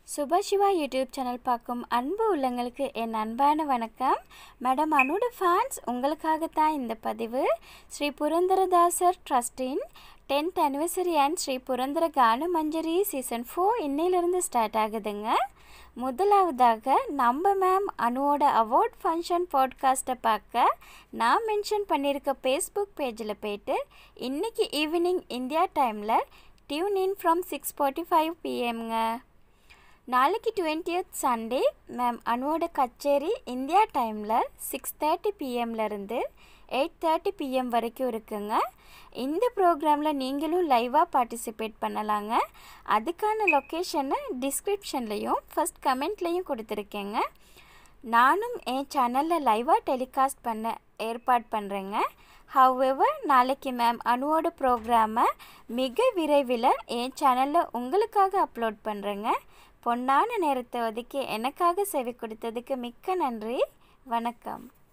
சுபசிவா YouTube channel பார்க்கும் அன்பு உள்ளங்களுக்கு என் அன்பான வணக்கம் மேடம் அனோட ஃபேன்ஸ் உங்களுக்காகத்தான் இந்த பதிவு ஸ்ரீ புரந்தரதாசர் ட்ரஸ்டின் tenth anniversary and Sri Purandara Gana Manjari season four இன்னையிலிருந்து ஸ்டார்ட் ஆகுதுங்க முதலாவதாக நம்ம மேம் அனுவோட அவார்ட் ஃபங்க்ஷன் பாட்காஸ்ட்டை பார்க்க நான் மென்ஷன் பண்ணியிருக்க ஃபேஸ்புக் பேஜில் போயிட்டு இன்றைக்கி ஈவினிங் இந்தியா டைமில் tune in from six forty five பிஎம்ங்க நாளைக்கு டுவெண்ட்டியத் சண்டே மேம் அனுவோட கச்சேரி இந்தியா டைமில் சிக்ஸ் தேர்ட்டி பிஎம்லேருந்து எயிட் தேர்ட்டி பிஎம் வரைக்கும் இருக்குங்க இந்த ப்ரோக்ராமில் நீங்களும் லைவாக பார்ட்டிசிபேட் பண்ணலாங்க அதுக்கான லொக்கேஷனை டிஸ்கிரிப்ஷன்லேயும் ஃபஸ்ட் கமெண்ட்லேயும் கொடுத்துருக்கேங்க நானும் என் சேனலில் லைவாக டெலிகாஸ்ட் பண்ண ஏற்பாடு பண்ணுறேங்க ஹவெவர் நாளைக்கு மேம் அனுவோட ப்ரோக்ராமை மிக விரைவில் என் சேனலில் உங்களுக்காக அப்லோட் பண்ணுறேங்க பொன்னான நேரத்தை ஒதுக்கி எனக்காக செவி கொடுத்ததுக்கு மிக்க நன்றி வணக்கம்